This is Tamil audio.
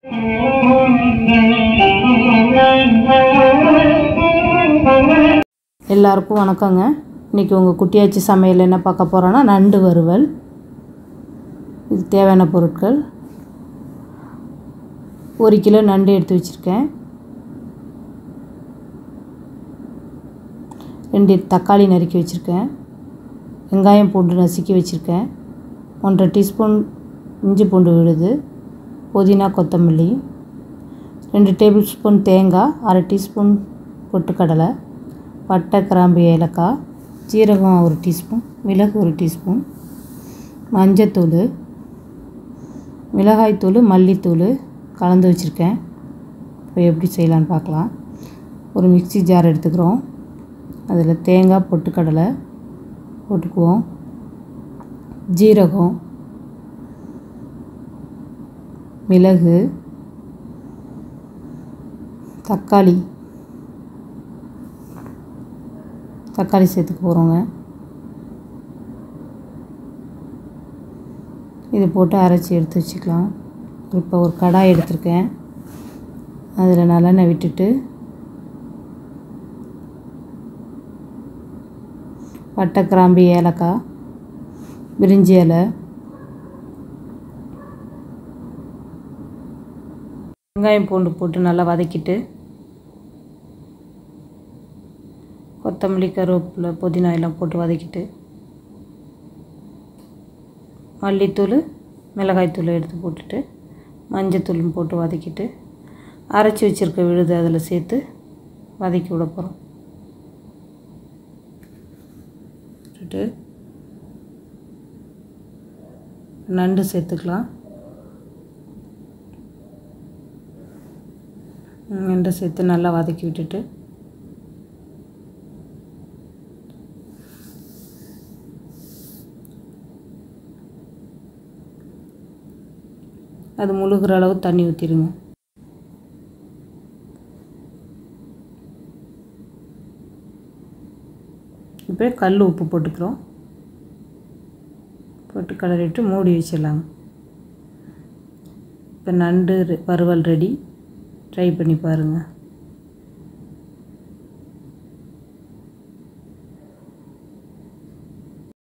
எல்லாருக்கும் வணக்கங்க இன்றைக்கி உங்கள் குட்டியாச்சி சமையல் என்ன பார்க்க போகிறோன்னா நண்டு வறுவல் இது தேவையான பொருட்கள் ஒரு கிலோ நண்டு எடுத்து வச்சுருக்கேன் ரெண்டு தக்காளி நறுக்கி வச்சுருக்கேன் வெங்காயம் பூண்டு நசுக்கி வச்சுருக்கேன் ஒன்றரை டீஸ்பூன் இஞ்சி பூண்டு விழுது புதினா கொத்தமல்லி ரெண்டு டேபிள் ஸ்பூன் தேங்காய் அரை டீஸ்பூன் பொட்டுக்கடலை பட்டை கிராம்பு ஏலக்காய் ஜீரகம் ஒரு டீஸ்பூன் மிளகு ஒரு டீஸ்பூன் மஞ்சத்தூள் மிளகாய்த்தூள் மல்லித்தூள் கலந்து வச்சுருக்கேன் இப்போ எப்படி செய்யலான்னு பார்க்கலாம் ஒரு மிக்ஸி ஜார் எடுத்துக்கிறோம் அதில் தேங்காய் பொட்டுக்கடலை போட்டுக்குவோம் ஜீரகம் மிளகு தக்காளி தக்காளி சேர்த்துக்க போகிறோங்க இது போட்டு அரைச்சி எடுத்து வச்சுக்கலாம் இப்போ ஒரு கடாய் எடுத்திருக்கேன் அதில் நல்லெண்ணெய் விட்டுட்டு பட்டை கிராம்பு ஏலக்காய் பிரிஞ்சி இலை வெங்காயம் பூண்டு போட்டு நல்லா வதக்கிட்டு கொத்தமல்லி கருவேப்பிலை புதினா எல்லாம் போட்டு வதக்கிட்டு மல்லித்தூள் மிளகாய்த்தூள் எடுத்து போட்டுட்டு மஞ்சத்தூளும் போட்டு வதக்கிட்டு அரைச்சி வச்சுருக்க விழுது அதில் சேர்த்து வதக்கி விட போகிறோம் விட்டுட்டு நண்டு சேர்த்துக்கலாம் நண்டு சேர்த்து நல்லா வதக்கி விட்டுட்டு அது முழுகிற அளவு தண்ணி ஊற்றிடுங்க இப்போ கல் உப்பு போட்டுக்கிறோம் போட்டு கலரிட்டு மூடி வச்சிடலாங்க இப்போ நண்டு வறுவல் ரெடி ட்ரை பண்ணி பாருங்கள்